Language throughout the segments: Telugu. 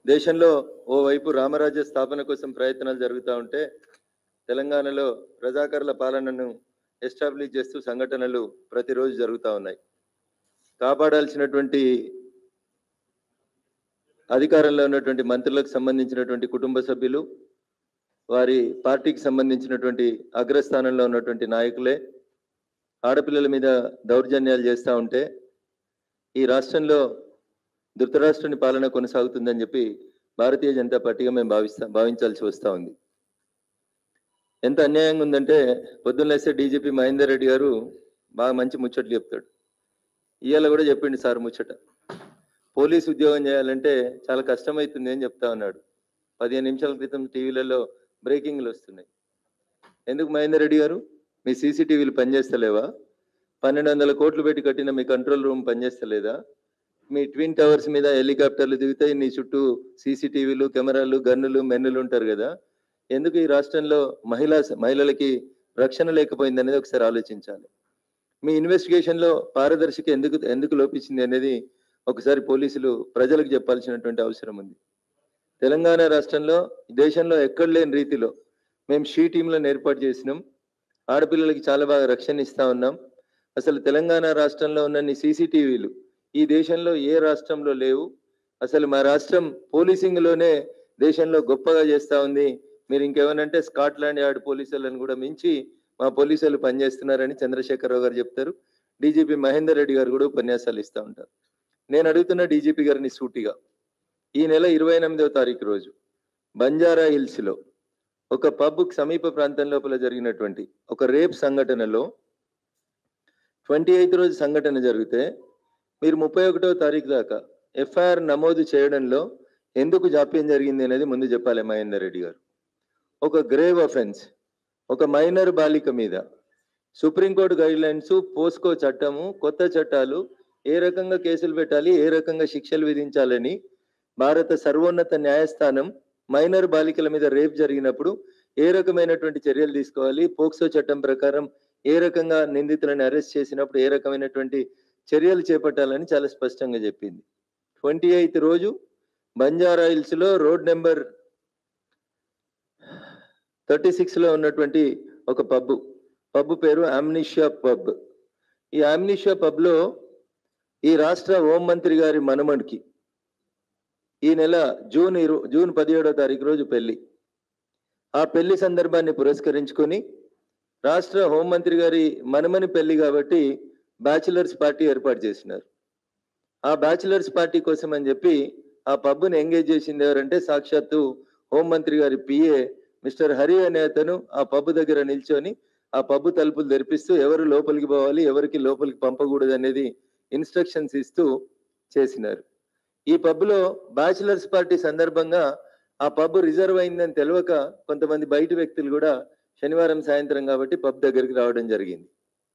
దేశంలో ఓవైపు రామరాజ్య స్థాపన కోసం ప్రయత్నాలు జరుగుతూ ఉంటే తెలంగాణలో ప్రజాకర్ల పాలనను ఎస్టాబ్లిష్ చేస్తూ సంఘటనలు ప్రతిరోజు జరుగుతూ ఉన్నాయి కాపాడాల్సినటువంటి అధికారంలో ఉన్నటువంటి మంత్రులకు సంబంధించినటువంటి కుటుంబ సభ్యులు వారి పార్టీకి సంబంధించినటువంటి అగ్రస్థానంలో ఉన్నటువంటి నాయకులే ఆడపిల్లల మీద దౌర్జన్యాలు చేస్తూ ఉంటే ఈ రాష్ట్రంలో ధృతరాష్ట్రుని పాలన కొనసాగుతుందని చెప్పి భారతీయ జనతా పార్టీగా మేము భావిస్తా భావించాల్సి వస్తూ ఉంది ఎంత అన్యాయంగా ఉందంటే పొద్దున్న లేస్తే డీజీపీ మహేందర్ రెడ్డి గారు బాగా మంచి ముచ్చట్లు చెప్తాడు ఇవాళ కూడా చెప్పిండు సార్ ముచ్చట పోలీస్ ఉద్యోగం చేయాలంటే చాలా కష్టమవుతుంది అని చెప్తా ఉన్నాడు పదిహేను నిమిషాల క్రితం టీవీలలో బ్రేకింగ్లు వస్తున్నాయి ఎందుకు మహేందర్ రెడ్డి గారు మీ సీసీటీవీలు పనిచేస్తలేవా పన్నెండు వందల కోట్లు పెట్టి కట్టిన మీ కంట్రోల్ రూమ్ పనిచేస్తలేదా మీ ట్విన్ టవర్స్ మీద హెలికాప్టర్లు దిగుతాయి నీ చుట్టూ సీసీటీవీలు కెమెరాలు గన్నులు మెన్నులు ఉంటారు కదా ఎందుకు ఈ రాష్ట్రంలో మహిళా మహిళలకి రక్షణ లేకపోయింది అనేది ఒకసారి ఆలోచించాలి మీ ఇన్వెస్టిగేషన్ లో పారదర్శక ఎందుకు ఎందుకు లోపించింది అనేది ఒకసారి పోలీసులు ప్రజలకు చెప్పాల్సినటువంటి అవసరం ఉంది తెలంగాణ రాష్ట్రంలో దేశంలో ఎక్కడ లేని రీతిలో మేము షీ టీంలను ఏర్పాటు చేసినాం ఆడపిల్లలకి చాలా బాగా రక్షణ ఇస్తా ఉన్నాం అసలు తెలంగాణ రాష్ట్రంలో ఉన్న సీసీటీవీలు ఈ దేశంలో ఏ రాష్ట్రంలో లేవు అసలు మా రాష్ట్రం పోలీసింగ్ లోనే దేశంలో గొప్పగా చేస్తా ఉంది మీరు ఇంకేమనంటే స్కాట్లాండ్ యార్డ్ పోలీసులను కూడా మించి మా పోలీసులు పనిచేస్తున్నారని చంద్రశేఖరరావు గారు చెప్తారు డీజీపీ మహేందర్ రెడ్డి గారు కూడా ఉపన్యాసాలు ఇస్తూ ఉంటారు నేను అడుగుతున్న డీజీపీ గారిని సూటిగా ఈ నెల ఇరవై ఎనిమిదవ తారీఖు రోజు బంజారా హిల్స్ లో ఒక పబ్ సమీప ప్రాంతం లోపల జరిగినటువంటి ఒక రేప్ సంఘటనలో ట్వంటీ ఎయిత్ రోజు సంఘటన జరిగితే మీరు ముప్పై ఒకటో తారీఖు దాకా ఎఫ్ఐఆర్ నమోదు చేయడంలో ఎందుకు జాప్యం జరిగింది అనేది ముందు చెప్పాలి మహేందర్ రెడ్డి గారు ఒక గ్రేవ్ అఫెన్స్ ఒక మైనర్ బాలిక మీద సుప్రీంకోర్టు గైడ్ లైన్స్ పోస్కో చట్టము కొత్త చట్టాలు ఏ రకంగా కేసులు పెట్టాలి ఏ రకంగా శిక్షలు విధించాలని భారత సర్వోన్నత న్యాయస్థానం మైనర్ బాలికల మీద రేప్ జరిగినప్పుడు ఏ రకమైనటువంటి చర్యలు తీసుకోవాలి పోక్సో చట్టం ప్రకారం ఏ రకంగా నిందితులను అరెస్ట్ చేసినప్పుడు ఏ రకమైనటువంటి చర్యలు చేపట్టాలని చాలా స్పష్టంగా చెప్పింది ట్వంటీ ఎయిత్ రోజు బంజారా హిల్స్ లో రోడ్ నెంబర్ థర్టీ సిక్స్ లో ఉన్నటువంటి ఒక పబ్ పబ్ పేరు అమ్నిషియా పబ్ ఈ అమ్నిషియా పబ్ లో ఈ రాష్ట్ర హోం మంత్రి గారి మనమడికి ఈ నెల జూన్ ఇరు జూన్ పదిహేడో తారీఖు రోజు పెళ్లి ఆ పెళ్లి సందర్భాన్ని పురస్కరించుకొని రాష్ట్ర హోంమంత్రి గారి మనమని పెళ్లి కాబట్టి బ్యాచిలర్స్ పార్టీ ఏర్పాటు చేసినారు ఆ బ్యాచిలర్స్ పార్టీ కోసం అని చెప్పి ఆ పబ్ని ఎంగేజ్ చేసింది ఎవరంటే సాక్షాత్తు హోంమంత్రి గారి పిఏ మిస్టర్ హరి అనే అతను ఆ పబ్ దగ్గర నిల్చొని ఆ పబ్ తలుపులు తెరిపిస్తూ ఎవరు లోపలికి పోవాలి ఎవరికి లోపలికి పంపకూడదు అనేది ఇన్స్ట్రక్షన్స్ ఇస్తూ చేసినారు ఈ పబ్లో బ్యాచిలర్స్ పార్టీ సందర్భంగా ఆ పబ్ రిజర్వ్ అయిందని తెలియక కొంతమంది బయట వ్యక్తులు కూడా శనివారం సాయంత్రం కాబట్టి పబ్ దగ్గరికి రావడం జరిగింది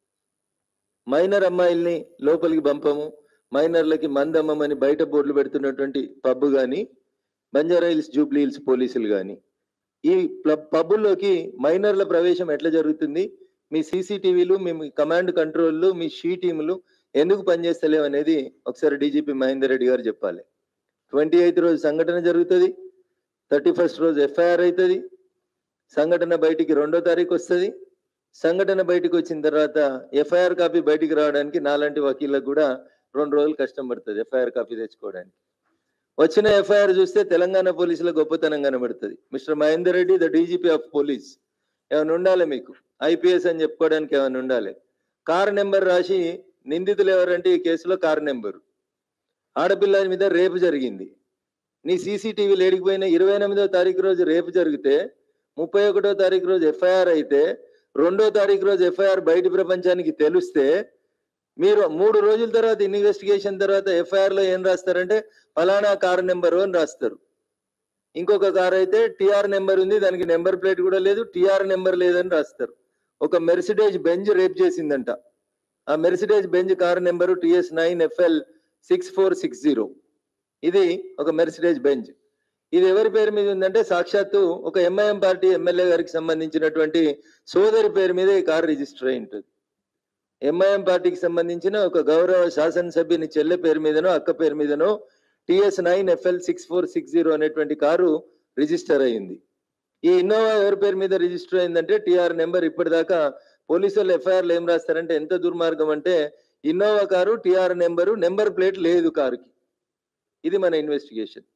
మైనర్ అమ్మాయిల్ని లోపలికి పంపము మైనర్లకి మందమ్మని బయట బోర్డులు పెడుతున్నటువంటి పబ్ కానీ బంజారా హిల్స్ జూబ్లీ హిల్స్ పోలీసులు కానీ ఈ పబ్బుల్లోకి మైనర్ల ప్రవేశం ఎట్లా జరుగుతుంది మీ సీసీటీవీలు మీ కమాండ్ కంట్రోల్లు మీ షీ టీములు ఎందుకు పనిచేస్తలేవు అనేది ఒకసారి డీజీపీ మహేందర్ రెడ్డి గారు చెప్పాలి ట్వంటీ ఎయిత్ రోజు సంఘటన జరుగుతుంది థర్టీ ఫస్ట్ రోజు ఎఫ్ఐఆర్ అవుతుంది సంఘటన బయటికి రెండో తారీఖు వస్తుంది సంఘటన బయటకు వచ్చిన తర్వాత ఎఫ్ఐఆర్ కాపీ బయటికి రావడానికి నాలాంటి వకీళ్ళకు కూడా రెండు రోజులు కష్టం పడుతుంది ఎఫ్ఐఆర్ కాపీ తెచ్చుకోవడానికి వచ్చిన ఎఫ్ఐఆర్ చూస్తే తెలంగాణ పోలీసుల గొప్పతనం కనబడుతుంది mister Mahender Reddy the DGP of police ఏమైనా ఉండాలి మీకు ఐపీఎస్ అని చెప్పుకోవడానికి ఏమైనా ఉండాలి కార్ నెంబర్ రాసి నిందితులు ఎవరంటే ఈ కేసులో కార్ నెంబరు ఆడపిల్ల మీద రేపు జరిగింది నీ సీసీటీవీలు ఏడికిపోయిన ఇరవై ఎనిమిదో తారీఖు రోజు రేపు జరిగితే ముప్పై ఒకటో తారీఖు రోజు ఎఫ్ఐఆర్ అయితే రెండో తారీఖు రోజు ఎఫ్ఐఆర్ బయట ప్రపంచానికి తెలిస్తే మీరు మూడు రోజుల తర్వాత ఇన్వెస్టిగేషన్ తర్వాత ఎఫ్ఐఆర్ లో ఏం రాస్తారంటే ఫలానా కారు నెంబరు అని రాస్తారు ఇంకొక కార్ అయితే టిఆర్ నెంబర్ ఉంది దానికి నెంబర్ ప్లేట్ కూడా లేదు టిఆర్ నెంబర్ లేదని రాస్తారు ఒక మెర్సిడేజ్ బెంజ్ రేప్ చేసిందంట ఆ Mercedes Benz car number TS nine FL six four six zero ఇది ఒక మెర్సిడేజ్ బెంజ్ ఇది ఎవరి పేరు మీద ఉందంటే సాక్షాత్తు ఒక ఎంఐఎం పార్టీ ఎమ్మెల్యే గారికి సంబంధించినటువంటి సోదరి పేరు మీద ఈ కారు రిజిస్టర్ అయి ఉంటుంది ఎంఐఎం పార్టీకి సంబంధించిన ఒక గౌరవ శాసనసభ్యుని చెల్లె పేరు మీదనో అక్క పేరు మీదనో TS nine FL six four six zero అనేటువంటి కారు రిజిస్టర్ అయింది ఈ ఇన్నోవా ఎవరి పేరు మీద రిజిస్టర్ అయిందంటే టిఆర్ నెంబర్ ఇప్పటిదాకా పోలీసు వాళ్ళు ఎఫ్ఐఆర్లు ఏం రాస్తారంటే ఎంత దుర్మార్గం అంటే Innova car TR number number plate లేదు కారుకి ఇది మన ఇన్వెస్టిగేషన్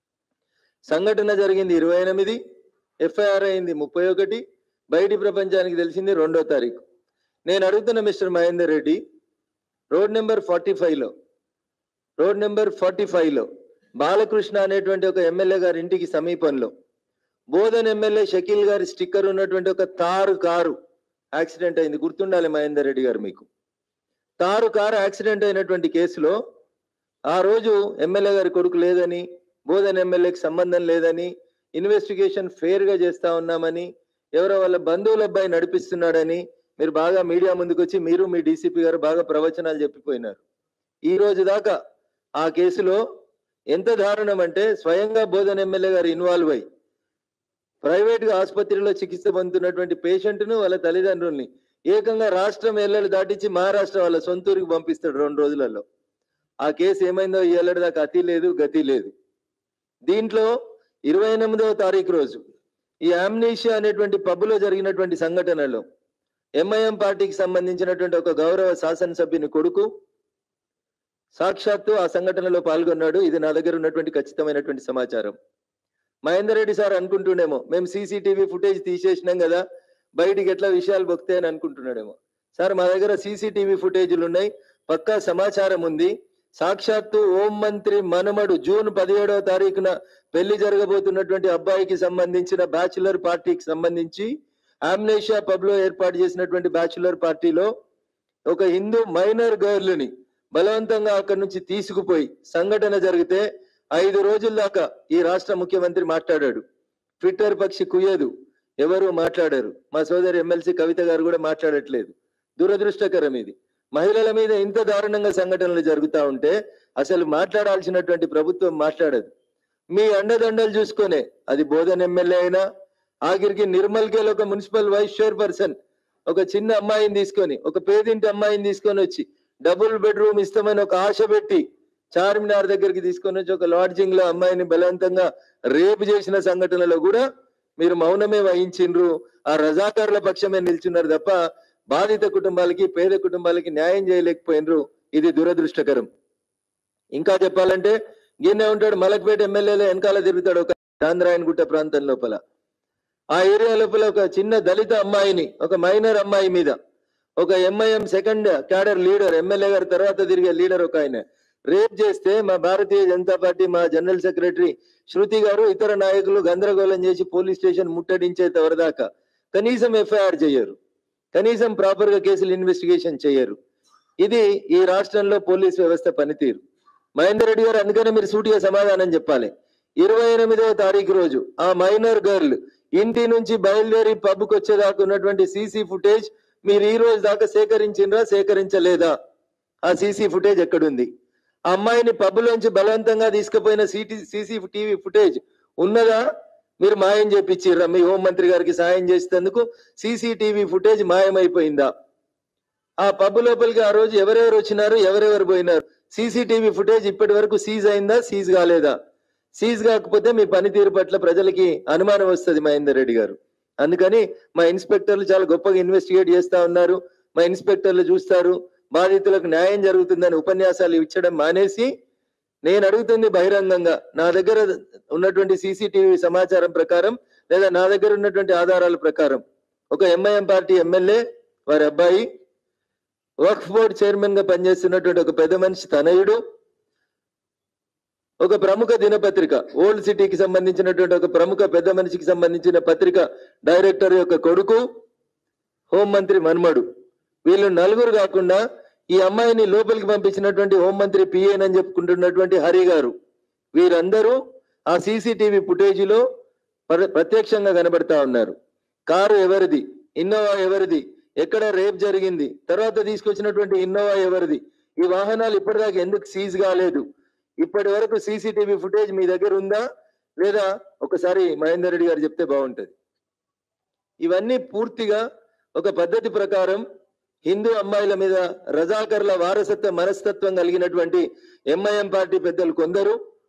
సంఘటన జరిగింది ఇరవై ఎనిమిది ఎఫ్ఐఆర్ అయింది ముప్పై ఒకటి బయటి ప్రపంచానికి తెలిసింది రెండో తారీఖు నేను అడుగుతున్న mister Mahender Reddy road number forty లో రోడ్ నెంబర్ ఫార్టీ లో బాలకృష్ణ అనేటువంటి ఒక ఎమ్మెల్యే గారి ఇంటికి సమీపంలో బోధన్ ఎమ్మెల్యే షకీల్ గారి స్టిక్కర్ ఉన్నటువంటి ఒక తారు కారు యాక్సిడెంట్ అయింది గుర్తుండాలి మహేందర్ రెడ్డి గారు మీకు తారు కారు యాక్సిడెంట్ అయినటువంటి కేసులో ఆ రోజు ఎమ్మెల్యే గారి కొడుకు లేదని బోధన్ ఎమ్మెల్యేకి సంబంధం లేదని ఇన్వెస్టిగేషన్ ఫెయిర్ గా చేస్తా ఉన్నామని ఎవరో వాళ్ళ బంధువుల అబ్బాయి నడిపిస్తున్నాడని మీరు బాగా మీడియా ముందుకు వచ్చి మీరు మీ డీసీపీ గారు బాగా ప్రవచనాలు చెప్పిపోయినారు ఈ రోజు దాకా ఆ కేసులో ఎంత దారుణం అంటే స్వయంగా బోధన్ ఎమ్మెల్యే గారు ఇన్వాల్వ్ అయ్యి ప్రైవేట్ గా ఆసుపత్రిలో చికిత్స పొందుతున్నటువంటి పేషెంట్ ను వాళ్ళ తల్లిదండ్రుల్ని ఏకంగా రాష్ట్రం ఎల్లలు దాటించి మహారాష్ట్ర వాళ్ళ సొంతూరికి పంపిస్తాడు రెండు రోజులలో ఆ కేసు ఏమైందో ఈ ఎల్లడి దాకా అతి లేదు గతి లేదు దీంట్లో ఇరవై ఎనిమిదవ తారీఖు రోజు ఈ ఆమ్నీషియా అనేటువంటి పబ్బులో జరిగినటువంటి సంఘటనలో ఎంఐఎం పార్టీకి సంబంధించినటువంటి ఒక గౌరవ శాసనసభ్యుని కొడుకు సాక్షాత్తు ఆ సంఘటనలో పాల్గొన్నాడు ఇది నా దగ్గర ఉన్నటువంటి ఖచ్చితమైనటువంటి సమాచారం మహేందర్ రెడ్డి సార్ అనుకుంటుండేమో మేము సీసీటీవీ ఫుటేజ్ తీసేసినాం కదా బయటికి ఎట్లా విషయాలు బొక్తాయని అనుకుంటున్నాడేమో సార్ మా దగ్గర సీసీటీవీ ఫుటేజీలు ఉన్నాయి పక్కా సమాచారం ఉంది సాక్షాత్తు హోం మంత్రి మనమడు జూన్ పదిహేడవ తారీఖున పెళ్లి జరగబోతున్నటువంటి అబ్బాయికి సంబంధించిన బ్యాచులర్ పార్టీకి సంబంధించి ఆమ్నేషియా పబ్ లో ఏర్పాటు చేసినటువంటి బ్యాచులర్ పార్టీలో ఒక హిందూ మైనర్ గర్ల్ ని బలవంతంగా అక్కడి నుంచి తీసుకుపోయి సంఘటన జరిగితే ఐదు రోజుల దాకా ఈ రాష్ట్ర ముఖ్యమంత్రి మాట్లాడాడు ట్విట్టర్ పక్షి కుయ్యదు ఎవరు మాట్లాడారు మా సోదరి ఎమ్మెల్సీ కవిత గారు కూడా మాట్లాడట్లేదు దురదృష్టకరం ఇది మహిళల మీద ఇంత దారుణంగా సంఘటనలు జరుగుతా ఉంటే అసలు మాట్లాడాల్సినటువంటి ప్రభుత్వం మాట్లాడదు మీ అండదండలు చూసుకొనే అది బోధన్ ఎమ్మెల్యే అయినా ఆఖరికి నిర్మల్ కేల్ ఒక మున్సిపల్ వైస్ చైర్పర్సన్ ఒక చిన్న అమ్మాయిని తీసుకొని ఒక పేదింటి అమ్మాయిని తీసుకొని వచ్చి డబుల్ బెడ్రూమ్ ఇస్తామని ఒక ఆశ పెట్టి చార్మినార్ దగ్గరికి తీసుకొని వచ్చి ఒక లాడ్జింగ్ లో అమ్మాయిని బలవంతంగా రేపు చేసిన సంఘటనలో కూడా మీరు మౌనమే వహించిండ్రు ఆ రజాకారుల పక్షమే నిల్చున్నారు తప్ప బాధిత కుటుంబాలకి పేద కుటుంబాలకి న్యాయం చేయలేకపోయినరు ఇది దురదృష్టకరం ఇంకా చెప్పాలంటే గిన్నె ఉంటాడు మలక్పేట ఎమ్మెల్యేలో వెనకాల తిరుగుతాడు ఒక చాంద్రాయణ గుట్ట ప్రాంతం లోపల ఆ ఏరియా లోపల ఒక చిన్న దళిత అమ్మాయిని ఒక మైనర్ అమ్మాయి మీద ఒక MIM second cadre leader MLA గారి తర్వాత తిరిగే లీడర్ ఒక ఆయన రేప్ చేస్తే మా భారతీయ జనతా పార్టీ మా జనరల్ సెక్రటరీ శృతి గారు ఇతర నాయకులు గందరగోళం చేసి పోలీస్ స్టేషన్ ముట్టడించే తవరదాకా కనీసం ఎఫ్ఐఆర్ చేయరు కనీసం ప్రాపర్ గా కేసులు ఇన్వెస్టిగేషన్ చేయరు ఇది ఈ రాష్ట్రంలో పోలీస్ వ్యవస్థ పనితీరు మహేందర్ రెడ్డి గారు అందుకనే మీరు సూటిగా సమాధానం చెప్పాలి ఇరవై ఎనిమిదవ తారీఖు రోజు ఆ మైనర్ గర్ల్ ఇంటి నుంచి బయలుదేరి పబ్కి వచ్చేదాకా ఉన్నటువంటి సీసీ ఫుటేజ్ మీరు ఈ రోజు దాకా సేకరించిండ్రా సేకరించలేదా ఆ సీసీ ఫుటేజ్ ఎక్కడుంది ఆ అమ్మాయిని పబ్బులోంచి బలవంతంగా తీసుకుపోయిన సిటీ సీసీ టీవీ ఫుటేజ్ ఉన్నదా మీరు మాయం చేపించిర్రా మీ హోంమంత్రి గారికి సాయం చేసేందుకు సీసీటీవీ ఫుటేజ్ మాయమైపోయిందా ఆ పబ్ లోపలికి ఆ రోజు ఎవరెవరు వచ్చినారు ఎవరెవరు పోయినారు సీసీటీవీ ఫుటేజ్ ఇప్పటి వరకు సీజ్ అయిందా సీజ్ కాలేదా సీజ్ కాకపోతే మీ పనితీరు పట్ల ప్రజలకి అనుమానం వస్తుంది మహేందర్ రెడ్డి గారు అందుకని మా ఇన్స్పెక్టర్లు చాలా గొప్పగా ఇన్వెస్టిగేట్ చేస్తా ఉన్నారు మా ఇన్స్పెక్టర్లు చూస్తారు బాధితులకు న్యాయం జరుగుతుందని ఉపన్యాసాలు ఇచ్చడం మానేసి నేను అడుగుతుంది బహిరంగంగా నా దగ్గర ఉన్నటువంటి సీసీటీవీ సమాచారం ప్రకారం లేదా నా దగ్గర ఉన్నటువంటి ఆధారాల ప్రకారం ఒక ఎంఐఎం పార్టీ ఎమ్మెల్యే వారి అబ్బాయి వక్ఫ్ బోర్డ్ చైర్మన్ గా పనిచేస్తున్నటువంటి ఒక పెద్ద మనిషి తనయుడు ఒక ప్రముఖ దినపత్రిక ఓల్డ్ సిటీకి సంబంధించినటువంటి ఒక ప్రముఖ పెద్ద మనిషికి సంబంధించిన పత్రిక డైరెక్టర్ యొక్క కొడుకు హోంమంత్రి మన్మడు వీళ్ళు నలుగురు కాకుండా ఈ అమ్మాయిని లోపలికి పంపించినటువంటి హోంమంత్రి పిఏన్ అని చెప్పుకుంటున్నటువంటి హరి గారు వీరందరూ ఆ సీసీటీవీ ఫుటేజీలో ప్ర- ప్రత్యక్షంగా కనబడతా ఉన్నారు కారు ఎవరిది ఇన్నోవా ఎవరిది ఎక్కడ రేప్ జరిగింది తర్వాత తీసుకొచ్చినటువంటి ఇన్నోవా ఎవరిది ఈ వాహనాలు ఇప్పటిదాకా ఎందుకు సీజ్ కాలేదు ఇప్పటి వరకు సీసీటీవీ ఫుటేజ్ మీ దగ్గర ఉందా లేదా ఒకసారి మహేందర్ రెడ్డి గారు చెప్తే బాగుంటది ఇవన్నీ పూర్తిగా ఒక పద్ధతి ప్రకారం హిందూ అమ్మాయిల మీద రజాకర్ల వారసత్వ మనస్తత్వం కలిగినటువంటి ఎంఐఎం పార్టీ పెద్దలు కొందరు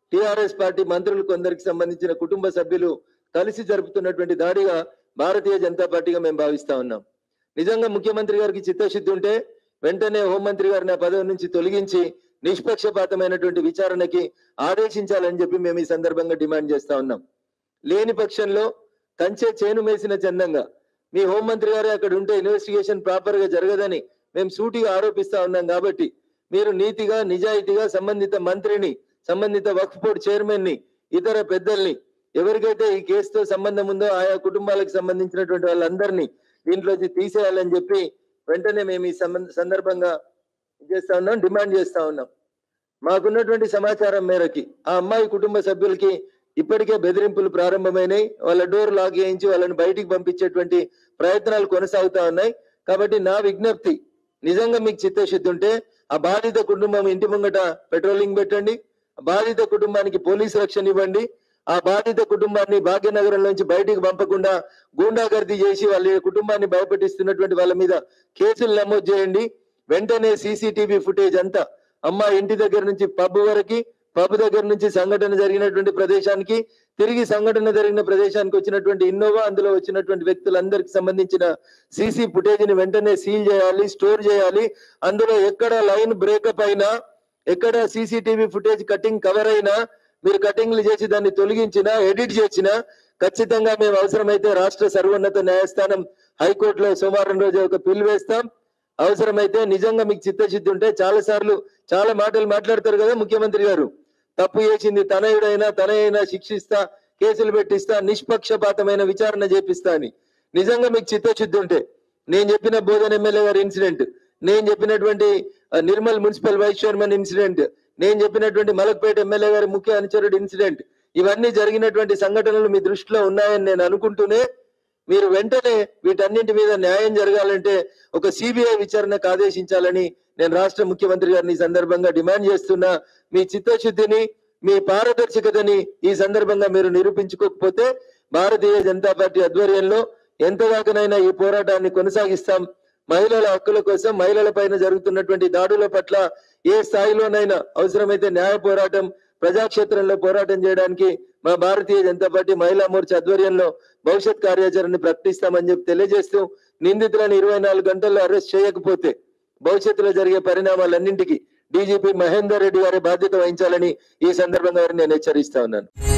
టిఆర్ఎస్ పార్టీ మంత్రులు కొందరికి సంబంధించిన కుటుంబ సభ్యులు కలిసి జరుపుతున్నటువంటి దాడిగా భారతీయ జనతా పార్టీగా మేము భావిస్తా ఉన్నాం నిజంగా ముఖ్యమంత్రి గారికి చిత్తశుద్ధి ఉంటే వెంటనే హోంమంత్రి గారిని ఆ పదవి నుంచి తొలగించి నిష్పక్షపాతమైనటువంటి విచారణకి ఆదేశించాలని చెప్పి మేము ఈ సందర్భంగా డిమాండ్ చేస్తా ఉన్నాం లేని పక్షంలో కంచె చేను మేసిన చందంగా మీ హోంమంత్రి గారే అక్కడ ఉంటే ఇన్వెస్టిగేషన్ ప్రాపర్ గా జరగదని మేము సూటిగా ఆరోపిస్తా ఉన్నాం కాబట్టి మీరు నీతిగా నిజాయితీగా సంబంధిత మంత్రిని సంబంధిత వక్ఫ్ బోర్డ్ చైర్మన్ ని ఇతర పెద్దల్ని ఎవరికైతే ఈ కేసుతో సంబంధం ఉందో ఆయా కుటుంబాలకు సంబంధించినటువంటి వాళ్ళందరినీ దీంట్లోంచి తీసేయాలని చెప్పి వెంటనే మేము ఈ సంబంధ సందర్భంగా చేస్తా ఉన్నాం డిమాండ్ చేస్తా ఉన్నాం మాకున్నటువంటి సమాచారం మేరకి ఆ అమ్మాయి కుటుంబ సభ్యులకి ఇప్పటికే బెదిరింపులు ప్రారంభమైనాయి వాళ్ళ డోర్ లాక్ చేయించి వాళ్ళని బయటికి పంపించేటువంటి ప్రయత్నాలు కొనసాగుతా ఉన్నాయి కాబట్టి నా విజ్ఞప్తి నిజంగా మీకు చిత్తశుద్ధి ఉంటే ఆ బాధిత కుటుంబం ఇంటి ముంగట పెట్రోలింగ్ పెట్టండి ఆ బాధిత కుటుంబానికి పోలీస్ రక్షణ ఇవ్వండి ఆ బాధిత కుటుంబాన్ని భాగ్యనగరం నుంచి బయటికి పంపకుండా గూండాగర్దీ చేసి వాళ్ళ కుటుంబాన్ని భయపెట్టిస్తున్నటువంటి వాళ్ళ మీద కేసులు నమోదు చేయండి వెంటనే సీసీటీవీ ఫుటేజ్ అంతా అమ్మ ఇంటి దగ్గర నుంచి పబ్ వరకు పబ్ దగ్గర నుంచి సంఘటన జరిగినటువంటి ప్రదేశానికి తిరిగి సంఘటన జరిగిన ప్రదేశానికి వచ్చినటువంటి ఇన్నోవా అందులో వచ్చినటువంటి వ్యక్తులందరికి సంబంధించిన సీసీ ఫుటేజ్ ని వెంటనే సీల్ చేయాలి స్టోర్ చేయాలి అందులో ఎక్కడ లైన్ బ్రేకప్ అయినా ఎక్కడ సీసీటీవీ ఫుటేజ్ కటింగ్ కవర్ అయినా మీరు కటింగ్లు చేసి దాన్ని తొలగించినా ఎడిట్ చేసినా ఖచ్చితంగా మేము అవసరమైతే రాష్ట్ర సర్వోన్నత న్యాయస్థానం హైకోర్టులో సోమవారం రోజు ఒక పిల్ వేస్తాం అవసరమైతే నిజంగా మీకు చిత్తశుద్ధి ఉంటే చాలా సార్లు చాలా మాటలు మాట్లాడతారు కదా ముఖ్యమంత్రి గారు తప్పు చేసింది తనయుడైనా తనైనా శిక్షిస్తా కేసులు పెట్టిస్తా నిష్పక్షపాతమైన విచారణ చేపిస్తా అని నిజంగా మీకు చిత్తశుద్ధి ఉంటే నేను చెప్పిన బోధన ఎమ్మెల్యే గారి ఇన్సిడెంట్ నేను చెప్పినటువంటి ఆ, Nirmal municipal vice chairman incident నేను చెప్పినటువంటి మలక్పేట ఎమ్మెల్యే గారి ముఖ్య అనుచరుడు ఇన్సిడెంట్ ఇవన్నీ జరిగినటువంటి సంఘటనలు మీ దృష్టిలో ఉన్నాయని నేను అనుకుంటూనే మీరు వెంటనే వీటన్నింటి మీద న్యాయం జరగాలంటే ఒక సిబిఐ విచారణకు ఆదేశించాలని నేను రాష్ట్ర ముఖ్యమంత్రి గారిని ఈ సందర్భంగా డిమాండ్ చేస్తున్నా మీ చిత్తశుద్ధిని మీ పారదర్శకతని ఈ సందర్భంగా మీరు నిరూపించుకోకపోతే భారతీయ జనతా పార్టీ ఆధ్వర్యంలో ఎంతదాకానైనా ఈ పోరాటాన్ని కొనసాగిస్తాం మహిళల హక్కుల కోసం మహిళల పైన జరుగుతున్నటువంటి దాడుల పట్ల ఏ స్థాయిలోనైనా అవసరమైతే న్యాయ పోరాటం ప్రజాక్షేత్రంలో పోరాటం చేయడానికి మా భారతీయ జనతా పార్టీ మహిళా మోర్చా ఆధ్వర్యంలో భవిష్యత్ కార్యాచరణ ప్రకటిస్తామని చెప్పి తెలియజేస్తూ నిందితులను ఇరవై నాలుగు గంటల్లో అరెస్ట్ చేయకపోతే భవిష్యత్తులో జరిగే పరిణామాలన్నింటికి డీజీపీ మహేందర్ రెడ్డి గారి బాధ్యత వహించాలని ఈ సందర్భంగా నేను హెచ్చరిస్తా ఉన్నాను